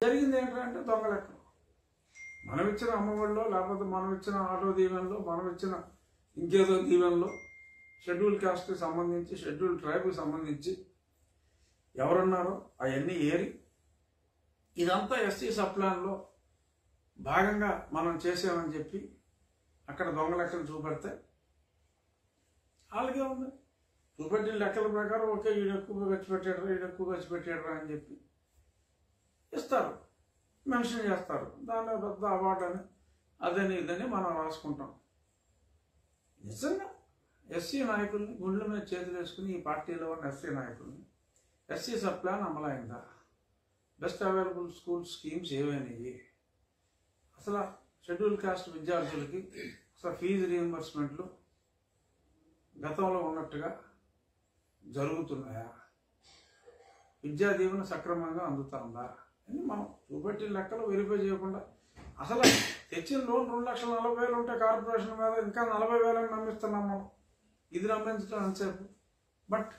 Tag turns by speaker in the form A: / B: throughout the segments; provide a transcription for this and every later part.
A: జరిగింది ఏంటంటే దొంగ లెక్కలు మనం ఇచ్చిన అమ్మఒడిలో లేకపోతే మనం ఇచ్చిన ఆటో దీవెనలో మనం ఇచ్చిన ఇంకేదో దీవెనలో షెడ్యూల్ కాస్ట్కి సంబంధించి షెడ్యూల్ ట్రైబ్కి సంబంధించి ఎవరున్నారో అవన్నీ ఏరి ఇదంతా ఎస్టీ సప్లాన్లో భాగంగా మనం చేసామని చెప్పి అక్కడ దొంగ లెక్కలు చూపెడితే వాళ్ళకే ఉంది చూపెట్టిన లెక్కల ప్రకారం ఓకే ఈడు ఎక్కువ ఖర్చు పెట్టాడు ఈడు ఎక్కువ ఖర్చు పెట్టాడు అని చెప్పి ఇస్తారు మెన్షన్ చేస్తారు దాని పెద్ద అవార్డు అని అదని ఇదని మనం రాసుకుంటాం నిజంగా ఎస్సీ నాయకుల్ని గుండెల మీద చేతులు వేసుకుని ఈ పార్టీలో ఉన్న ఎస్సీ నాయకుల్ని ఎస్సీ సబ్ ప్లాన్ అమలైందా బెస్ట్ అవైలబుల్ స్కూల్ స్కీమ్స్ ఏవైనాయి అసలు షెడ్యూల్ కాస్ట్ విద్యార్థులకి అసలు ఫీజు రీఎంబర్స్మెంట్లు గతంలో ఉన్నట్టుగా జరుగుతున్నాయా విద్యా దీవెన సక్రమంగా అందుతుందా అని మనం చూపెట్టి లెక్కలు వెరిఫై చేయకుండా అసలు తెచ్చిన లోన్ రెండు లక్షల నలభై వేలు ఉంటే కార్పొరేషన్ మీద ఇంకా నలభై వేలని నమ్మిస్తున్నాం మనం ఇది నమ్మించడం అంతసేపు బట్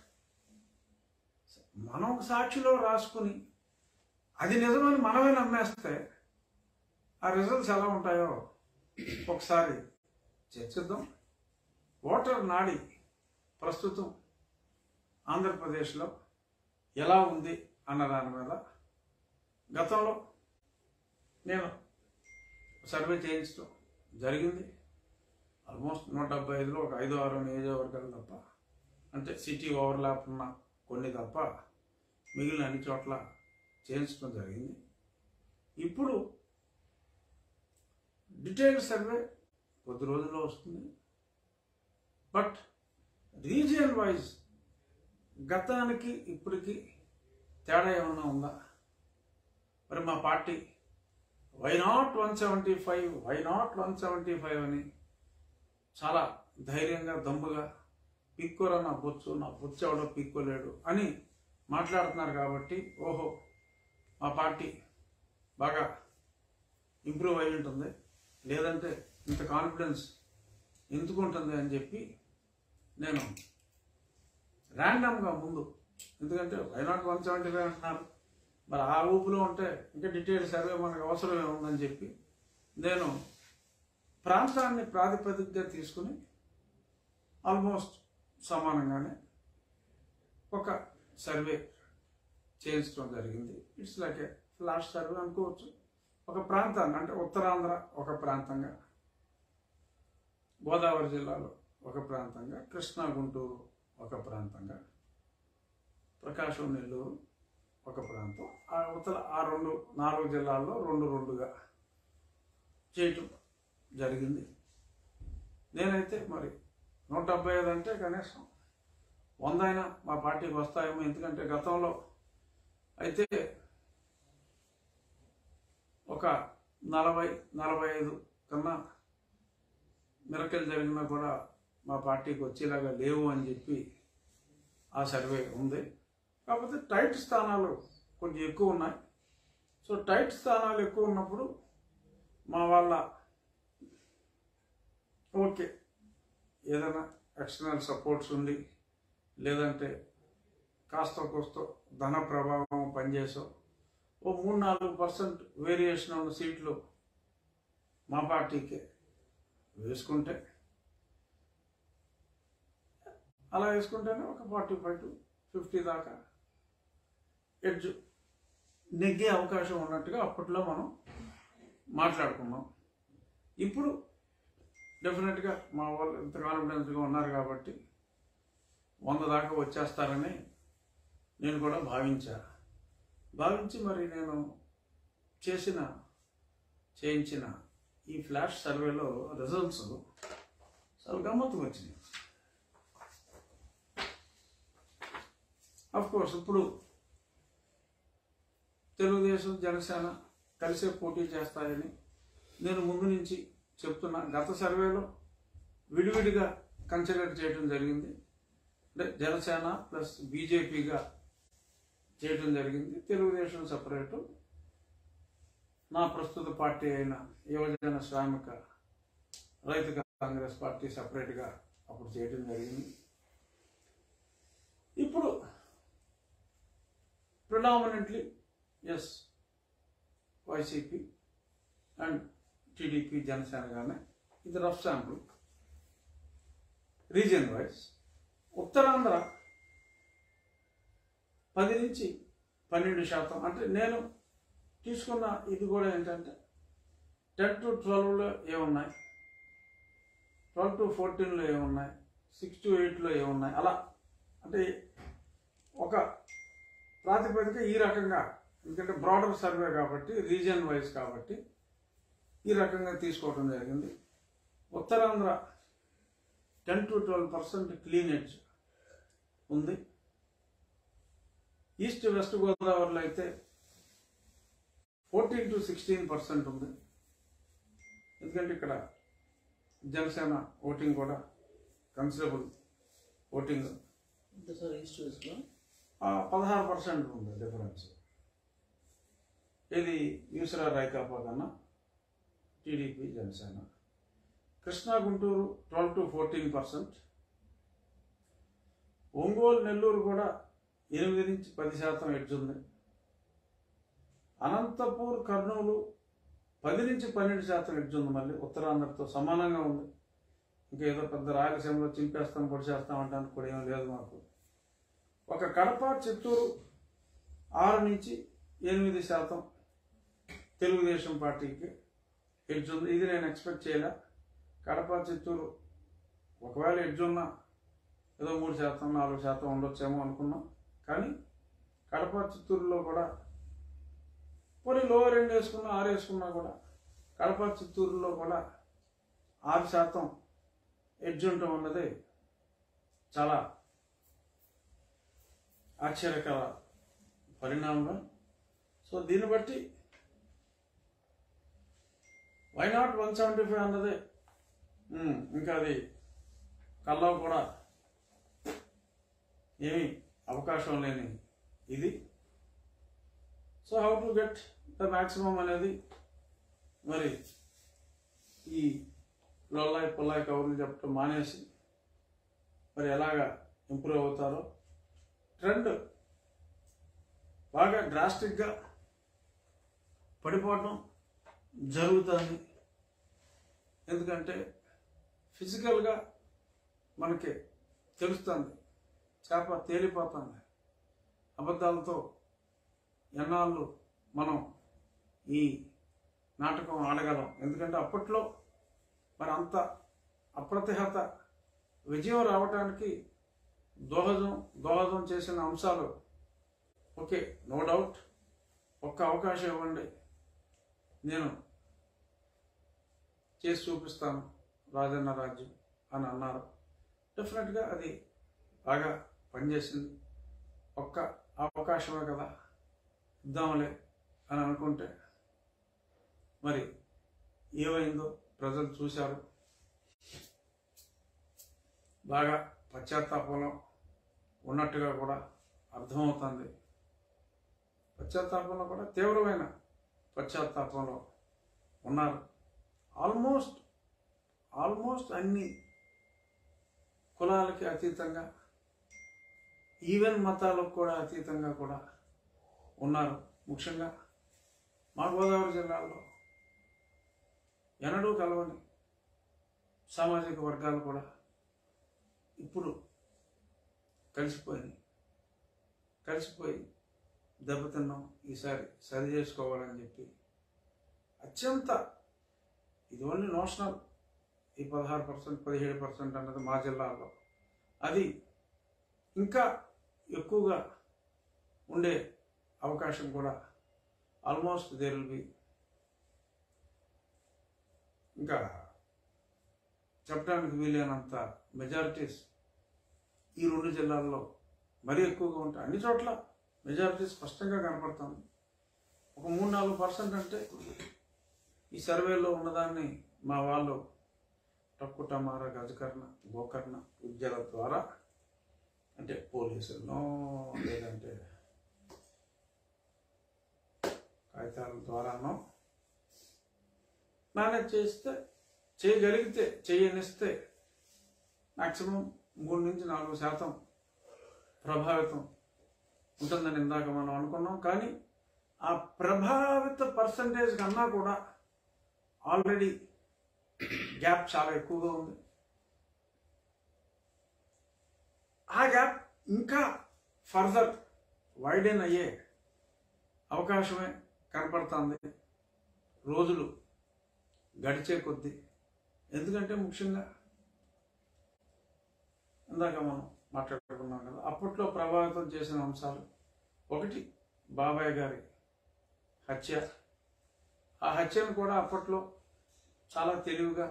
A: మనం ఒక సాక్షిలో రాసుకుని అది నిజమని మనమే నమ్మేస్తే ఆ రిజల్ట్స్ ఎలా ఉంటాయో ఒకసారి చర్చిద్దాం ఓటర్ నాడి ప్రస్తుతం ఆంధ్రప్రదేశ్లో ఎలా ఉంది అన్న దాని మీద గతంలో నేను సర్వే చేయించడం జరిగింది ఆల్మోస్ట్ నూట డెబ్బై ఐదులో ఒక ఐదు ఆరు నియోజకవర్గాలు తప్ప అంటే సిటీ ఓవర్లాప్ ఉన్న కొన్ని తప్ప మిగిలిన అన్ని చోట్ల చేయించడం జరిగింది ఇప్పుడు డీటెయిల్డ్ సర్వే కొద్ది రోజుల్లో వస్తుంది బట్ రీజియన్ వైజ్ గతానికి ఇప్పటికి తేడా ఏమైనా ఉందా మరి మా party why not one seventy five why not one seventy five అని చాలా ధైర్యంగా దమ్ముగా పిక్కోరా నా బొచ్చు నా బొచ్చు ఎవడో పిక్కోలేడు అని మాట్లాడుతున్నారు కాబట్టి ఓహో మా పార్టీ బాగా ఇంప్రూవ్ అయి ఉంటుంది లేదంటే ఇంత కాన్ఫిడెన్స్ ఎందుకు ఉంటుంది అని చెప్పి నేను ర్యాండమ్గా ముందు ఎందుకంటే why not one seventy five అంటున్నారు మరి ఆ ఊపులో ఉంటే ఇంకా డీటెయిల్ సర్వే మనకు అవసరమే ఉందని చెప్పి నేను ప్రాంతాన్ని ప్రాతిపదికగా తీసుకుని ఆల్మోస్ట్ సమానంగానే ఒక సర్వే చేయించడం జరిగింది it's like a flash survey అనుకోవచ్చు ఒక ప్రాంతాన్ని అంటే ఉత్తరాంధ్ర ఒక ప్రాంతంగా గోదావరి జిల్లాలో ఒక ప్రాంతంగా కృష్ణా గుంటూరు ఒక ప్రాంతంగా ప్రకాశం నెల్లూరు ఒక ప్రాంతం ఆ ఉత్తర ఆ రెండు నాలుగు జిల్లాల్లో రెండు రెండుగా చేయటం జరిగింది నేనైతే మరి నూట డెబ్బై ఐదు అంటే కనీసం వంద అయినా మా పార్టీకి వస్తాయేమో ఎందుకంటే గతంలో అయితే ఒక నలభై నలభై ఐదు కన్నా మిరకలు జరిగినా కూడా మా పార్టీకి వచ్చేలాగా లేవు అని చెప్పి ఆ సర్వే ఉంది కాకపోతే టైట్ స్థానాలు కొంచెం ఎక్కువ ఉన్నాయి సో టైట్ స్థానాలు ఎక్కువ ఉన్నప్పుడు మా వాళ్ళ ఓకే ఏదైనా ఎక్స్టర్నల్ సపోర్ట్స్ ఉండి లేదంటే కాస్త కోస్త ధన ప్రభావం పనిచేసో ఓ మూడు నాలుగు పర్సెంట్ వేరియేషన్ ఉన్న సీట్లు మా పార్టీకే వేసుకుంటే అలా వేసుకుంటేనే ఒక ఫార్టీ ఫైవ్ టు ఫిఫ్టీ దాకా ఎడ్జ్ నెగ్గే అవకాశం ఉన్నట్టుగా అప్పట్లో మనం మాట్లాడుకున్నాం ఇప్పుడు డెఫినెట్గా మా వాళ్ళు ఇంత కాన్ఫిడెన్స్గా ఉన్నారు కాబట్టి వంద దాకా వచ్చేస్తారని నేను కూడా భావించా భావించి మరి నేను చేసిన చేయించిన ఈ ఫ్లాష్ సర్వేలో రిజల్ట్స్ చాలా గమ్మత్తుగా వచ్చినాయి అఫ్ కోర్స్ ఇప్పుడు తెలుగుదేశం జనసేన కలిసే పోటీ చేస్తాయని నేను ముందు నుంచి చెప్తున్నా గత సర్వేలో విడివిడిగా కన్సిడర్ చేయడం జరిగింది అంటే జనసేన ప్లస్ బీజేపీగా చేయడం జరిగింది తెలుగుదేశం సపరేటు నా ప్రస్తుత పార్టీ అయిన యువజన శ్రామిక రైతు కాంగ్రెస్ పార్టీ సపరేట్గా అప్పుడు చేయడం జరిగింది ఇప్పుడు predominantly is YCP and TDP Janasena కానీ ఇది rough sample region wise Uttarandhra పది నుంచి పన్నెండు శాతం అంటే నేను తీసుకున్న ఇది కూడా ఏంటంటే టెన్ టు ట్వెల్వ్లో ఏమున్నాయి ట్వెల్వ్ టు ఫోర్టీన్లో ఏమున్నాయి సిక్స్ టు ఎయిట్లో ఏమున్నాయి అలా అంటే ఒక ప్రాతిపదిక ఈ రకంగా ఎందుకంటే బ్రాడర్ సర్వే కాబట్టి రీజియన్ వైజ్ కాబట్టి ఈ రకంగా తీసుకోవడం జరిగింది Uttarandhra ten to twelve percent clean edge ఉంది ఈస్ట్ వెస్ట్ గోదావరిలో అయితే ఫోర్టీన్ టు సిక్స్టీన్ పర్సెంట్ ఉంది ఎందుకంటే ఇక్కడ జనసేన ఓటింగ్ కూడా కన్సిడరబుల్ ఓటింగ్
B: ఎంత సార్ ఈస్ట్ వెస్ట్లో
A: పదహారు పర్సెంట్ ఉంది డిఫరెన్స్ ఇది యూసరా రైకాపా కన్నా TDP Janasena Krishna Guntur twelve to fourteen percent Ongole Nellore కూడా ఎనిమిది నుంచి పది శాతం ఎడ్జ్ ఉంది అనంతపూర్ కర్నూలు పది నుంచి పన్నెండు శాతం ఎడ్జ్ ఉంది మళ్ళీ ఉత్తరాంధ్రతో సమానంగా ఉంది ఇంకా ఏదో పెద్ద రాయలసీమలో చింపేస్తాం పొడిచేస్తాం అంటానికి కూడా ఏం లేదు మాకు ఒక కడప చిత్తూరు ఆరు నుంచి ఎనిమిది శాతం తెలుగుదేశం పార్టీకి ఎడ్జ్ ఉంది ఇది నేను ఎక్స్పెక్ట్ చేయలే కడప చిత్తూరు ఒకవేళ ఎడ్జ్ ఉన్నా ఏదో మూడు శాతం నాలుగు శాతం ఉండొచ్చేమో అనుకున్నాం కానీ కడప చిత్తూరులో కూడా పోనీ లోవర్ ఎండ్ వేసుకున్నా ఆరు వేసుకున్నా కూడా కడప చిత్తూరులో కూడా ఆరు శాతం ఎడ్జ్ ఉండటం అన్నది చాలా ఆశ్చర్యకర పరిణామం సో దీన్ని బట్టి why not one seventy five అన్నది ఉమ్, ఇంకా అది కల్లో కూడా ఏమీ అవకాశం లేని ఇది so how to get the maximum అనేది మరి ఈ లొల్లాయి పొల్లాయి కబుర్లు చెప్పడం మానేసి మరి ఎలాగా ఇంప్రూవ్ అవుతారో ట్రెండ్ బాగా డ్రాస్టిక్గా పడిపోవటం జరుగుతుంది ఎందుకంటే ఫిజికల్గా మనకి తెలుస్తుంది చేప తేలిపోతుంది అబద్ధాలతో ఎన్నాళ్ళు మనం ఈ నాటకం ఆడగలం ఎందుకంటే అప్పట్లో మరి అంత అప్రతిహత విజయం రావడానికి దోహదం దోహదం చేసిన అంశాలు ఓకే నో డౌట్ ఒక్క అవకాశం ఇవ్వండి నేను చేసి చూపిస్తాను రాజన్న రాజ్యం అని అన్నారు డెఫినెట్గా అది బాగా పనిచేసింది ఒక్క అవకాశమే కదా ఇద్దాంలే అని అనుకుంటే మరి ఏమైందో ప్రజలు చూశారు బాగా పశ్చాత్తాపంలో ఉన్నట్టుగా కూడా అర్థమవుతుంది పశ్చాత్తాపంలో కూడా తీవ్రమైన పశ్చాత్తాపంలో ఉన్నారు ఆల్మోస్ట్ ఆల్మోస్ట్ అన్ని కులాలకి అతీతంగా ఈవెన్ మతాలకు కూడా అతీతంగా కూడా ఉన్నారు ముఖ్యంగా మా గోదావరి జిల్లాలో ఎన్నడూ కలవని సామాజిక వర్గాలు కూడా ఇప్పుడు కలిసిపోయినాయి కలిసిపోయి దెబ్బతిన్నాం ఈసారి సరి చేసుకోవాలని చెప్పి అత్యంత ఇది ఓన్లీ నోషనల్ ఈ పదహారు పర్సెంట్ పదిహేడు పర్సెంట్ అన్నది మా జిల్లాలో అది ఇంకా ఎక్కువగా ఉండే అవకాశం కూడా ఆల్మోస్ట్ దేర్ విల్ బి ఇంకా చెప్పడానికి వీలైనంత మెజారిటీస్ ఈ రెండు జిల్లాల్లో మరీ ఎక్కువగా ఉంటాయి అన్ని చోట్ల మెజారిటీ స్పష్టంగా కనపడుతుంది ఒక మూడు నాలుగు పర్సెంట్ అంటే ఈ సర్వేలో ఉన్నదాన్ని మా వాళ్ళు టక్కుటమార గజకర్ణ గోకర్ణ విద్యల ద్వారా అంటే పోలీసులను లేదంటే కాగితాల ద్వారానో మేనేజ్ చేస్తే చేయగలిగితే చేయనిస్తే మ్యాక్సిమం మూడు నుంచి నాలుగు శాతం ప్రభావితం ఉంటుందని ఇందాక మనం అనుకున్నాం కానీ ఆ ప్రభావిత పర్సంటేజ్ కన్నా కూడా ఆల్రెడీ గ్యాప్ చాలా ఎక్కువగా ఉంది ఆ గ్యాప్ ఇంకా ఫర్దర్ వైడెన్ అయ్యే అవకాశమే కనపడుతుంది రోజులు గడిచే కొద్దీ ఎందుకంటే ముఖ్యంగా ఇందాక మనం మాట్లాడుకున్నాం కదా అప్పట్లో ప్రభావితం చేసిన అంశాలు ఒకటి బాబాయ్ గారి హత్య ఆ హత్యను కూడా అప్పట్లో చాలా తెలివిగా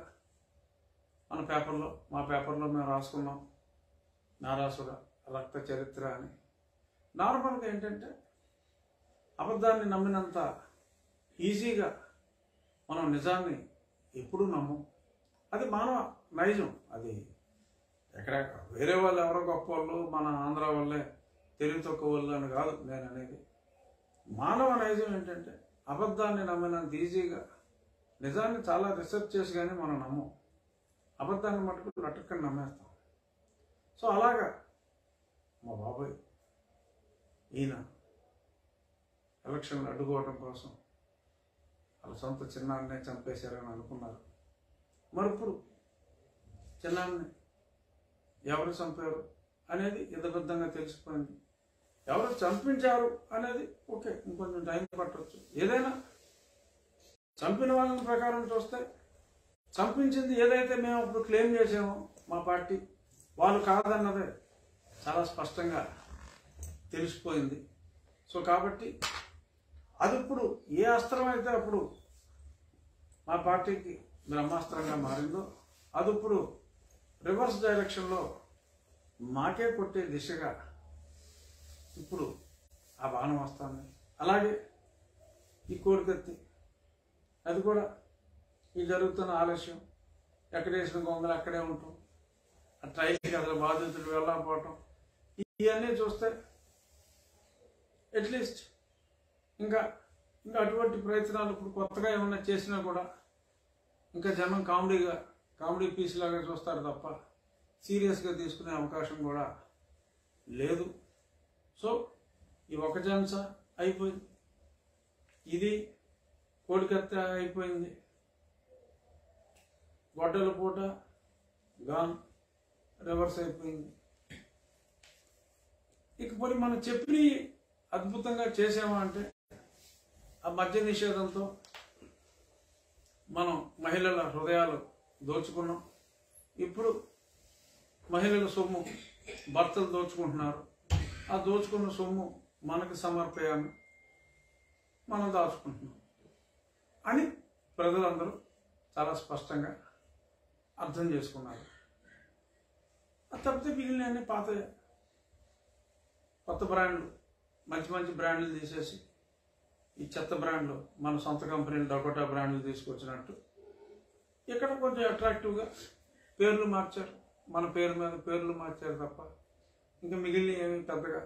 A: మన పేపర్లో మా పేపర్లో మేము రాసుకున్నాం నారాసుర రక్త చరిత్ర అని నార్మల్గా ఏంటంటే అబద్ధాన్ని నమ్మినంత ఈజీగా మనం నిజాన్ని ఎప్పుడూ నమ్మం అది మానవ నైజం అది ఎక్కడ వేరే వాళ్ళు ఎవరో గొప్ప వాళ్ళు మన ఆంధ్ర వాళ్ళే తెలివి తక్కువ వాళ్ళు అని కాదు నేను అనేది మానవ నైజం ఏంటంటే అబద్ధాన్ని నమ్మినంత ఈజీగా నిజాన్ని చాలా రీసెర్చ్ చేసి కానీ మనం నమ్మం అబద్ధాన్ని మటుకు లట్టుకని నమ్మేస్తాం సో అలాగా మా బాబాయ్ ఈయన ఎలక్షన్లు అడ్డుకోవడం కోసం వాళ్ళ సొంత చిన్నాన్నే చంపేశారని అనుకున్నారు మరి ఇప్పుడు చిన్నాన్ని ఎవరు చంపారు అనేది యథబద్ధంగా తెలిసిపోయింది ఎవరు చంపించారు అనేది ఓకే ఇంకొంచెం టైం పట్టవచ్చు ఏదైనా చంపిన వాళ్ళని ప్రకారం చూస్తే చంపించింది ఏదైతే మేము అప్పుడు క్లెయిమ్ చేసామో మా పార్టీ వాళ్ళు కాదన్నదే చాలా స్పష్టంగా తెలిసిపోయింది సో కాబట్టి అది ఇప్పుడు ఏ అస్త్రం అయితే అప్పుడు మా పార్టీకి బ్రహ్మాస్త్రంగా మారిందో అది ఇప్పుడు రివర్స్ డైరెక్షన్లో మాకే కొట్టే దిశగా ఇప్పుడు ఆ బాణం వస్తుంది అలాగే ఈ కోడికత్తి అది కూడా ఈ జరుగుతున్న ఆలస్యం ఎక్కడ వేసిన గొంగలు అక్కడే ఉంటాం ఆ ట్రైన్కి అసలు బాధితులు వెళ్ళకపోవటం ఇవన్నీ చూస్తే అట్లీస్ట్ ఇంకా ఇంకా అటువంటి ప్రయత్నాలు ఇప్పుడు కొత్తగా ఏమైనా చేసినా కూడా ఇంకా జనం కామెడీగా కామెడీ పీస్ లాగా చూస్తారు తప్ప సీరియస్గా తీసుకునే అవకాశం కూడా లేదు సో ఈ ఒక ఛాన్స్ అయిపోయింది ఇది కోడికత్త అయిపోయింది గొడ్డల పూట గాన్ రివర్స్ అయిపోయింది ఇక పోనీ మనం చెప్పి అద్భుతంగా చేసామా అంటే ఆ మద్య నిషేధంతో మనం మహిళల హృదయాలు దోచుకున్నాం ఇప్పుడు మహిళల సొమ్ము భర్తలు దోచుకుంటున్నారు ఆ దోచుకున్న సొమ్ము మనకి సమర్పయాన్ని మనం దాచుకుంటున్నాం అని ప్రజలందరూ చాలా స్పష్టంగా అర్థం చేసుకున్నారు అది తప్పితే మిగిలిన పాత కొత్త బ్రాండ్లు మంచి మంచి బ్రాండ్లు తీసేసి ఈ చెత్త బ్రాండ్లు మన సొంత కంపెనీలు డకోటా బ్రాండ్లు తీసుకొచ్చినట్టు ఇక్కడ కొంచెం అట్రాక్టివ్గా పేర్లు మార్చారు మన పేరు మీద పేర్లు మార్చారు తప్ప ఇంకా మిగిలిన ఏమి పెద్దగా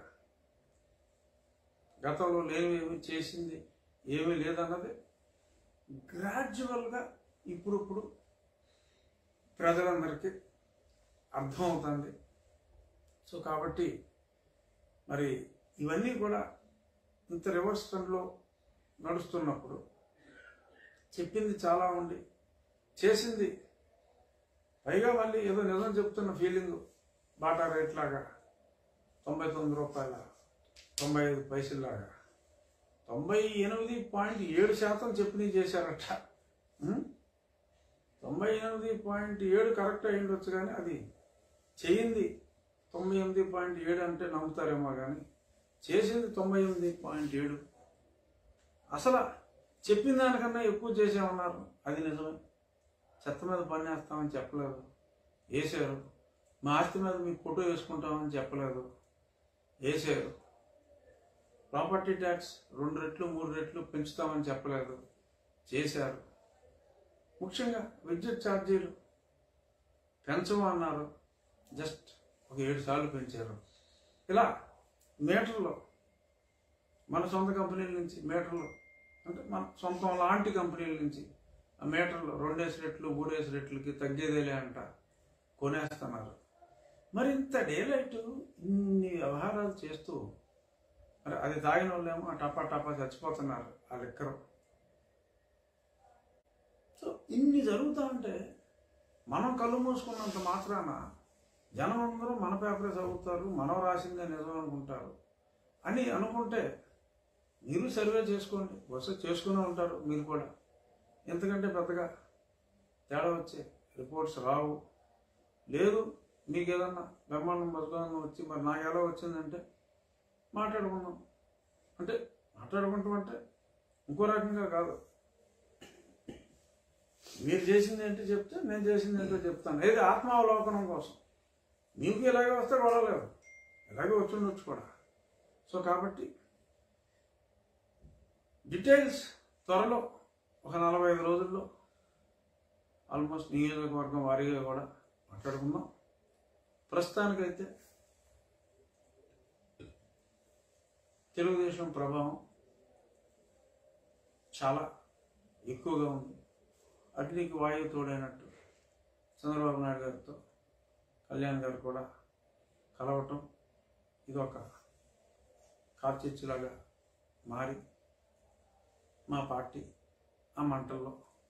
A: గతంలో లేనివి ఏమి చేసింది ఏమీ లేదన్నది గ్రాడ్యువల్గా ఇప్పుడిప్పుడు ప్రజలందరికీ అర్థమవుతుంది సో కాబట్టి మరి ఇవన్నీ కూడా ఇంత రివర్స్ ట్రెండ్లో నడుస్తున్నప్పుడు చెప్పింది చాలా ఉండి చేసింది పైగా మళ్ళీ ఏదో నిజం చెప్తున్న ఫీలింగ్ బాటా రేట్ లాగా తొంభై తొమ్మిది రూపాయల తొంభై ఐదు పైసల్లాగా తొంభై ఎనిమిది పాయింట్ ఏడు శాతం చెప్పినవి చేశారట ఉం? తొంభై ఎనిమిది పాయింట్ ఏడు కరెక్ట్ అయి ఉండొచ్చు కానీ అది చేయింది తొంభై ఎనిమిది పాయింట్ ఏడు అంటే నమ్ముతారేమో కానీ చేసింది తొంభై ఎనిమిది పాయింట్ ఏడు అసలు చెప్పిన దానికన్నా ఎక్కువ చేసామన్నారు అది నిజమే చెత్త మీద పని వేస్తామని చెప్పలేదు వేసారు మా ఆస్తి మీద మీ ఫోటో వేసుకుంటామని చెప్పలేదు వేసారు ప్రాపర్టీ ట్యాక్స్ రెండు రెట్లు మూడు రెట్లు పెంచుతామని చెప్పలేదు చేశారు ముఖ్యంగా విద్యుత్ ఛార్జీలు పెంచమన్నారు జస్ట్ ఒక ఏడు సార్లు పెంచారు ఇలా మీటర్లో మన సొంత కంపెనీల నుంచి మీటర్లు అంటే మన సొంతం లాంటి కంపెనీల నుంచి ఆ మీటర్లు రెండేసి రెట్లు మూడేసి రెట్లకి తగ్గేదేలే అంట కొనేస్తున్నారు మరి ఇంత డేలైట్ ఇన్ని వ్యవహారాలు చేస్తూ మరి అది తాగిన వాళ్ళేమో ఆ టపా టపా చచ్చిపోతున్నారు ఆ లిక్కరు సో ఇన్ని జరుగుతూ ఉంటే మనం కళ్ళు మూసుకున్నంత మాత్రాన జనం అందరూ మన పేపరే చదువుతారు మనం రాసిందే నిజం అనుకుంటారు అని అనుకుంటే మీరు సర్వే చేసుకోండి బహుశా చేసుకునే ఉంటారు మీరు కూడా ఎందుకంటే పెద్దగా తేడా వచ్చే రిపోర్ట్స్ రావు లేదు మీకు ఏదన్నా బ్రహ్మాండం బతుకంగా వచ్చి మరి నాకు ఎలా వచ్చిందంటే మాట్లాడుకుందాం అంటే మాట్లాడుకుంటాం అంటే ఇంకో రకంగా కాదు మీరు చేసింది ఏంటో చెప్తే నేను చేసింది ఏంటో చెప్తాను ఏది ఆత్మావలోకనం కోసం మీకు ఇలాగే వస్తే గొడవలేదు ఇలాగే వచ్చి ఉండొచ్చు కూడా సో కాబట్టి డీటెయిల్స్ త్వరలో ఒక నలభై ఐదు రోజుల్లో ఆల్మోస్ట్ నియోజకవర్గం వారీగా కూడా మాట్లాడుకుందాం ప్రస్తుతానికైతే తెలుగుదేశం ప్రభావం చాలా ఎక్కువగా ఉంది అగ్నికి వాయువు తోడైనట్టు చంద్రబాబు నాయుడు గారితో కళ్యాణ్ గారు కూడా కలవటం ఇదొక కార్చిచ్చులాగా మారి మా పార్టీ ఆ మంటల్లో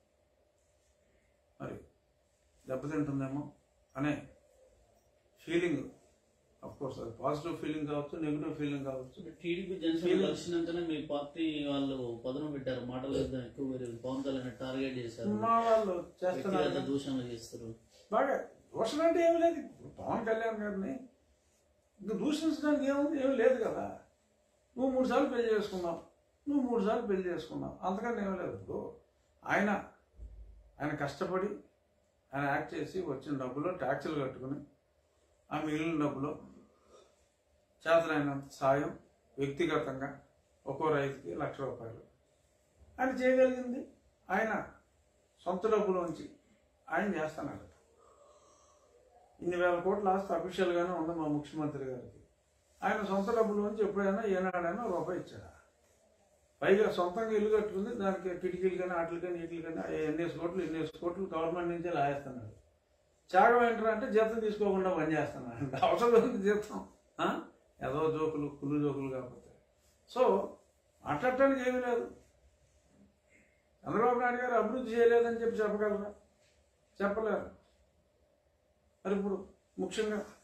A: మరి దెబ్బతింటుందేమో అనే ఫీలింగ్ కోర్స్ అది పాజిటివ్ ఫీలింగ్ కావచ్చు నెగిటివ్ ఫీలింగ్ కావచ్చు
B: టీడీపీ జనసేన కలిసినాకనే మీ పార్టీ వాళ్ళు పదనం పెట్టారు మాటల యుద్ధం ఎక్కువ పెరిగింది పవన్ కళ్యాణ్ టార్గెట్ చేశారు
A: మా వాళ్ళు
B: వ్యక్తిగత
A: చేస్తున్నారు
B: దూషణలు చేస్తారు
A: బాగా దూషణ అంటే ఏమి లేదు ఇప్పుడు పవన్ కళ్యాణ్ గారిని ఇంక దూషించడానికి ఏముంది ఏమి లేదు కదా నువ్వు మూడు సార్లు పెళ్లి చేసుకున్నావు నువ్వు మూడు సార్లు పెళ్లి చేసుకున్నావు అంతకన్నా ఏమి లేదు ఇప్పుడు ఆయన ఆయన కష్టపడి ఆయన యాక్ట్ చేసి వచ్చిన డబ్బులో ట్యాక్సులు కట్టుకుని ఆ మిగిలిన డబ్బులో చేతనైనంత సాయం వ్యక్తిగతంగా ఒక్కో రైతుకి లక్ష రూపాయలు ఆయన చేయగలిగింది ఆయన సొంత డబ్బులోంచి ఆయన చేస్తున్నాడు ఇన్ని వేల కోట్ల ఆస్తి అఫీషియల్గానే ఉంది మా ముఖ్యమంత్రి గారికి ఆయన సొంత డబ్బులోంచి ఎప్పుడైనా ఏనాడైనా రూపాయి ఇచ్చాడా పైగా సొంతంగా ఇల్లు కట్టుకుంది దానికి కిటికీలు కానీ వాటికి కానీ వీటికి కానీ ఎన్నేసి కోట్లు ఎన్నేసి కోట్లు గవర్నమెంట్ నుంచే లాగేస్తున్నాడు త్యాగం ఏంటంటే అంటే జీతం తీసుకోకుండా పని చేస్తున్నాడు అంటే అవసరం ఉంది జీతం ఆ? ఏదో జోకులు కుళ్ళు జోకులు కాకపోతే సో మాట్లాడటానికి ఏమీ లేదు చంద్రబాబు నాయుడు గారు అభివృద్ధి చేయలేదని చెప్పి చెప్పగలరా చెప్పలేరు మరి ఇప్పుడు ముఖ్యంగా